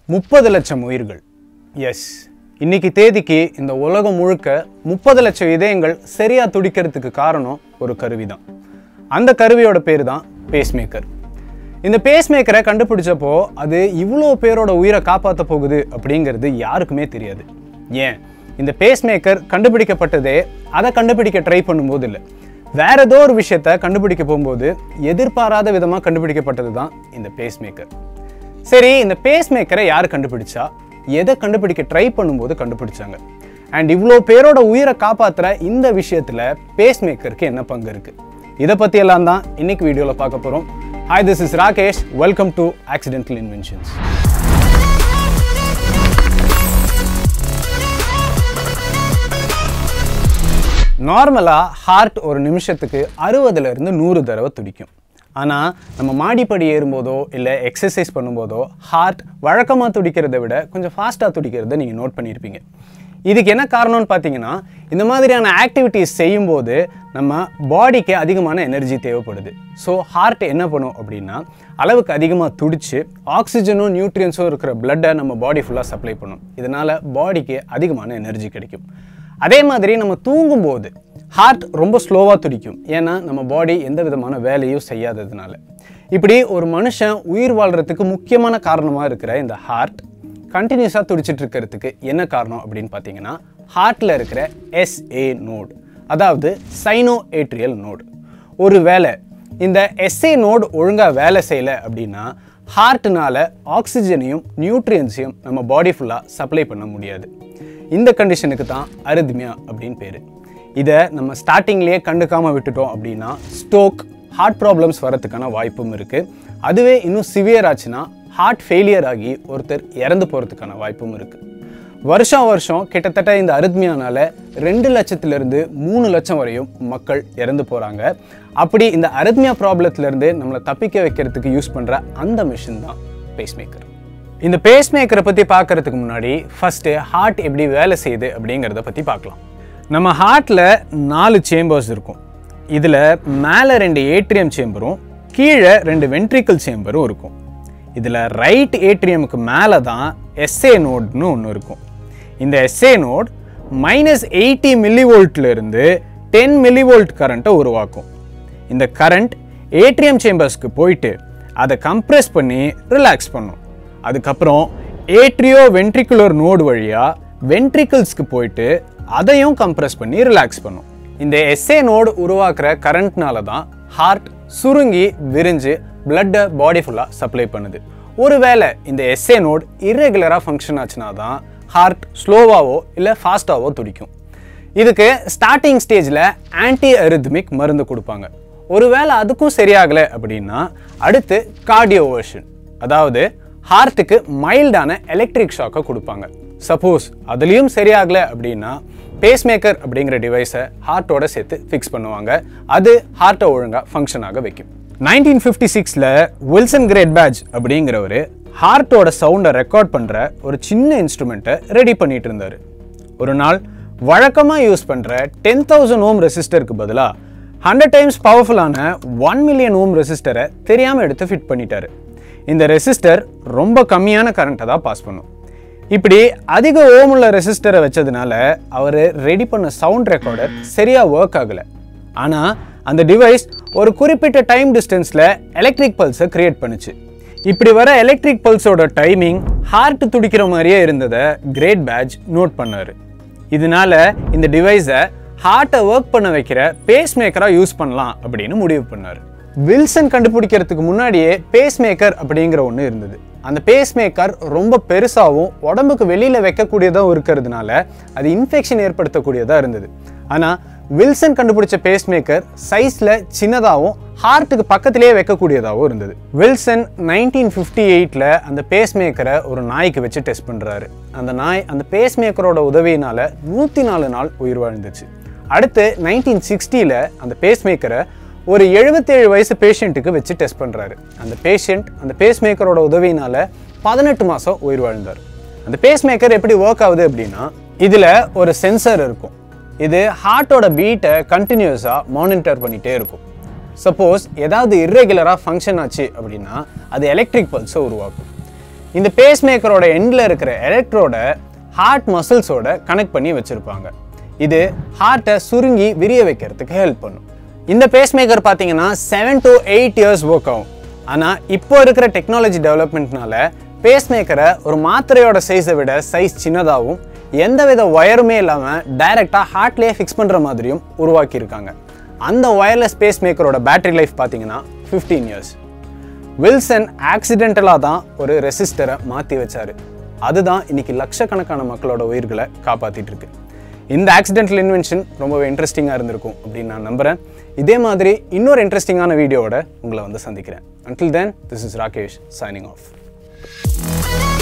முப்பது லட்சம் உயிர்கள் எஸ் இன்னைக்கு தேதிக்கு இந்த உலகம் முழுக்க முப்பது லட்சம் இதயங்கள் சரியா துடிக்கிறதுக்கு காரணம் ஒரு கருவி தான் அந்த கருவியோட பேர் தான் பேஸ்மேக்கர் இந்த பேஸ்மேக்கரை கண்டுபிடிச்சப்போ அது இவ்வளோ பேரோட உயிரை காப்பாற்ற போகுது அப்படிங்கிறது யாருக்குமே தெரியாது ஏன் இந்த பேஸ்மேக்கர் கண்டுபிடிக்கப்பட்டதே அதை கண்டுபிடிக்க ட்ரை பண்ணும்போது இல்லை வேற ஏதோ ஒரு விஷயத்த கண்டுபிடிக்க போகும்போது எதிர்பாராத விதமாக கண்டுபிடிக்கப்பட்டது தான் இந்த பேஸ்மேக்கர் சரி இந்த பேஸ்மேக்கரை யார் கண்டுபிடிச்சா எதை கண்டுபிடிக்க ட்ரை பண்ணும்போது கண்டுபிடிச்சாங்க அண்ட் இவ்வளோ பேரோட உயிரை காப்பாத்துற இந்த விஷயத்துல பேஸ்மேக்கருக்கு என்ன பங்கு இருக்கு இதை பத்தி எல்லாம் தான் இன்னைக்கு வீடியோவில் பார்க்க போறோம் hi this is Rakesh welcome to accidental inventions நார்மலாக ஹார்ட் ஒரு நிமிஷத்துக்கு அறுபதுல இருந்து நூறு தடவை துடிக்கும் ஆனால் நம்ம மாடிப்படி ஏறும்போதோ இல்லை எக்ஸசைஸ் பண்ணும்போதோ ஹார்ட் வழக்கமாக துடிக்கிறதை விட கொஞ்சம் ஃபாஸ்ட்டாக துடிக்கிறத நீங்கள் நோட் பண்ணியிருப்பீங்க இதுக்கு என்ன காரணம்னு பார்த்தீங்கன்னா இந்த மாதிரியான ஆக்டிவிட்டீஸ் செய்யும்போது நம்ம பாடிக்கு அதிகமான எனர்ஜி தேவைப்படுது ஸோ ஹார்ட் என்ன பண்ணும் அப்படின்னா அளவுக்கு அதிகமாக துடிச்சு ஆக்சிஜனும் நியூட்ரியன்ஸும் இருக்கிற பிளட்டை நம்ம பாடி ஃபுல்லாக சப்ளை பண்ணும் இதனால் பாடிக்கு அதிகமான எனர்ஜி கிடைக்கும் அதே மாதிரி நம்ம தூங்கும்போது ஹார்ட் ரொம்ப ஸ்லோவாக துடிக்கும் ஏன்னா நம்ம பாடி எந்த விதமான வேலையும் செய்யாததுனால இப்படி ஒரு மனுஷன் உயிர் வாழ்கிறதுக்கு முக்கியமான காரணமாக இருக்கிற இந்த ஹார்ட் கண்டினியூஸாக துடிச்சிட்டு இருக்கிறதுக்கு என்ன காரணம் அப்படின்னு பார்த்தீங்கன்னா ஹார்ட்டில் இருக்கிற எஸ்ஏ நோடு அதாவது சைனோ ஏட்ரியல் நோடு ஒரு வேலை இந்த எஸ்ஏ நோடு ஒழுங்காக வேலை செய்யலை அப்படின்னா ஹார்ட்னால ஆக்சிஜனையும் நியூட்ரியன்ஸையும் நம்ம பாடி ஃபுல்லாக சப்ளை பண்ண முடியாது இந்த கண்டிஷனுக்கு தான் அரித்மியா அப்படின்னு பேர் இதை நம்ம ஸ்டார்டிங்லேயே கண்டுக்காமல் விட்டுட்டோம் அப்படின்னா ஸ்டோக் ஹார்ட் ப்ராப்ளம்ஸ் வரதுக்கான வாய்ப்பும் இருக்குது அதுவே இன்னும் சிவியர் ஆச்சுன்னா ஹார்ட் ஃபெயிலியர் ஆகி ஒருத்தர் இறந்து போகிறதுக்கான வாய்ப்பும் இருக்குது வருஷம் வருஷம் கிட்டத்தட்ட இந்த அரித்மியானால ரெண்டு லட்சத்திலிருந்து மூணு லட்சம் வரையும் மக்கள் இறந்து போகிறாங்க அப்படி இந்த அரித்மியா ப்ராப்ளத்திலேருந்து நம்மளை தப்பிக்க வைக்கிறதுக்கு யூஸ் பண்ணுற அந்த மிஷின் தான் பேஸ்மேக்கர் இந்த பேஸ்மேக்கரை பற்றி பார்க்கறதுக்கு முன்னாடி ஃபஸ்ட்டு ஹார்ட் எப்படி வேலை செய்யுது அப்படிங்கிறத பற்றி பார்க்கலாம் நம்ம ஹார்ட்டில் நாலு சேம்பர்ஸ் இருக்கும் இதில் மேலே ரெண்டு ஏட்ரியம் சேம்பரும் கீழே ரெண்டு வென்ட்ரிக்கல் சேம்பரும் இருக்கும் இதில் ரைட் ஏட்ரியமுக்கு மேலே தான் எஸ்ஏ நோட்னு ஒன்று இருக்கும் இந்த எஸ்ஏ நோட் மைனஸ் எயிட்டி மில்லிவோல்ட்லேருந்து டென் மில்லிவோல்ட் கரண்ட்டை உருவாக்கும் இந்த கரண்ட் ஏட்ரியம் சேம்பர்ஸ்க்கு போயிட்டு அதை கம்ப்ரெஸ் பண்ணி ரிலாக்ஸ் பண்ணும் அதுக்கப்புறம் ஏட்ரியோ வென்ட்ரிகுலர் நோடு வழியாக வென்ட்ரிக்கிள்ஸ்க்கு போயிட்டு அதையும் கம்ப்ரெஸ் பண்ணி ரிலாக்ஸ் பண்ணும் இந்த எஸ்ஏ நோடு உருவாக்குற கரண்ட்னால தான் ஹார்ட் சுருங்கி விரிஞ்சு பிளட்டை பாடி ஃபுல்லாக சப்ளை பண்ணுது ஒருவேளை இந்த எஸ்ஏ நோட் இர்ரெகுலராக ஃபங்க்ஷன் ஆச்சுன்னா தான் ஹார்ட் ஸ்லோவாவோ இல்லை ஃபாஸ்ட்டாவோ துடிக்கும் இதுக்கு ஸ்டார்டிங் ஸ்டேஜில் ஆன்டி அரித்மிக் மருந்து கொடுப்பாங்க ஒருவேளை அதுக்கும் சரியாகலை அப்படின்னா அடுத்து கார்டியோவர்ஷன் அதாவது ஹார்ட்டுக்கு மைல்டான எலக்ட்ரிக் ஷாக்கை கொடுப்பாங்க சப்போஸ் அதுலேயும் சரியாகலை அப்படின்னா பேஸ்மேக்கர் அப்படிங்கிற டிவைஸை ஹார்ட்டோட சேர்த்து ஃபிக்ஸ் பண்ணுவாங்க அது ஹார்ட்டை ஒழுங்காக ஃபங்க்ஷன் ஆக வைக்கும் நைன்டீன் ஃபிஃப்டி சிக்ஸில் வில்சன் கிரேட் பேட்ச் அப்படிங்கிறவர் ஹார்ட்டோட சவுண்டை ரெக்கார்ட் பண்ணுற ஒரு சின்ன இன்ஸ்ட்ருமெண்ட்டை ரெடி பண்ணிட்டு இருந்தார் ஒரு நாள் வழக்கமாக யூஸ் பண்ணுற டென் தௌசண்ட் ஓம் ரெசிஸ்டருக்கு பதிலாக ஹண்ட்ரட் டைம்ஸ் பவர்ஃபுல்லான ஒன் மில்லியன் ஓம் ரெசிஸ்டரை தெரியாமல் எடுத்து ஃபிட் பண்ணிட்டாரு இந்த ரெசிஸ்டர் ரொம்ப கம்மியான கரண்ட்டை தான் பாஸ் பண்ணும் இப்படி அதிக ஓம் உள்ள ரெசிஸ்டரை வச்சதுனால அவர் ரெடி பண்ண சவுண்ட் ரெக்கார்டர் சரியாக ஒர்க் ஆகலை ஆனால் அந்த டிவைஸ் ஒரு குறிப்பிட்ட டைம் டிஸ்டன்ஸில் எலக்ட்ரிக் பல்ஸை கிரியேட் பண்ணுச்சு இப்படி வர எலக்ட்ரிக் பல்ஸோட டைமிங் ஹார்ட் துடிக்கிற மாதிரியே இருந்ததை கிரேட் பேட்ச் நோட் பண்ணார் இதனால இந்த டிவைஸை ஹார்ட்டை ஒர்க் பண்ண வைக்கிற பேஸ் மேக்கராக யூஸ் பண்ணலாம் அப்படின்னு முடிவு பண்ணார் வில்சன் கண்டுபிடிக்கிறதுக்கு முன்னாடியே பேஸ் மேக்கர் அப்படிங்கிற ஒன்று இருந்தது அந்த பேஸ் மேக்கர் ரொம்ப பெருசாகவும் உடம்புக்கு வெளியில் வைக்கக்கூடியதாகவும் இருக்கிறதுனால அது இன்ஃபெக்ஷன் ஏற்படுத்தக்கூடியதாக இருந்தது ஆனால் வில்சன் கண்டுபிடிச்ச பேஸ் மேக்கர் சைஸில் சின்னதாகவும் ஹார்ட்டுக்கு பக்கத்திலேயே வைக்கக்கூடியதாகவும் இருந்தது வில்சன் நைன்டீன் ஃபிஃப்டி எயிட்டில் அந்த பேஸ் மேக்கரை ஒரு நாய்க்கு வச்சு டெஸ்ட் பண்ணுறாரு அந்த நாய் அந்த பேஸ் மேக்கரோட உதவியினால் நூற்றி நாலு நாள் உயிர் வாழ்ந்துச்சு அடுத்து நைன்டீன் சிக்ஸ்டியில் அந்த பேஸ் மேக்கரை ஒரு எழுபத்தேழு வயசு பேஷண்ட்டுக்கு வச்சு டெஸ்ட் பண்ணுறாரு அந்த பேஷண்ட் அந்த பேஸ் மேக்கரோட உதவியினால் பதினெட்டு மாதம் உயிர் வாழ்ந்தார் அந்த பேஸ் மேக்கர் எப்படி ஒர்க் ஆகுது அப்படின்னா இதில் ஒரு சென்சர் இருக்கும் இது ஹார்ட்டோட பீட்டை கண்டினியூஸாக மானிட்டர் பண்ணிகிட்டே இருக்கும் சப்போஸ் ஏதாவது இர்ரெகுலராக ஃபங்க்ஷன் ஆச்சு அப்படின்னா அது எலக்ட்ரிக் பல்ஸை உருவாக்கும் இந்த பேஸ் மேக்கரோட எண்டில் இருக்கிற எலக்ட்ரோட ஹார்ட் மசில்ஸோட கனெக்ட் பண்ணி வச்சுருப்பாங்க இது ஹார்ட்டை சுருங்கி விரிய வைக்கிறதுக்கு ஹெல்ப் பண்ணும் இந்த பேஸ் மேக்கர் பார்த்தீங்கன்னா seven to eight years work ஆகும் ஆனால் இப்போ இருக்கிற டெக்னாலஜி டெவலப்மெண்ட்னால பேஸ் மேக்கரை ஒரு மாத்திரையோட சைஸை விட சைஸ் சின்னதாகவும் எந்தவித ஒயருமே இல்லாமல் டைரெக்டாக ஹார்ட்லேயே ஃபிக்ஸ் பண்ணுற மாதிரியும் உருவாக்கியிருக்காங்க அந்த ஒயர்லெஸ் பேஸ் மேக்கரோட பேட்டரி லைஃப் பார்த்தீங்கன்னா ஃபிஃப்டீன் இயர்ஸ் வில்சன் ஆக்சிடென்டலாக தான் ஒரு ரெசிஸ்டரை மாற்றி வச்சாரு அதுதான் இன்னைக்கு லட்சக்கணக்கான மக்களோட உயிர்களை காப்பாற்றிட்டு இருக்கு இந்த ஆக்சிடென்டல் இன்வென்ஷன் ரொம்பவே இன்ட்ரெஸ்டிங்காக இருந்திருக்கும் அப்படின்னு நான் நம்புகிறேன் இதே மாதிரி இன்னொரு இன்ட்ரெஸ்டிங்கான வீடியோவோட உங்களை வந்து சந்திக்கிறேன் until then this is Rakesh signing of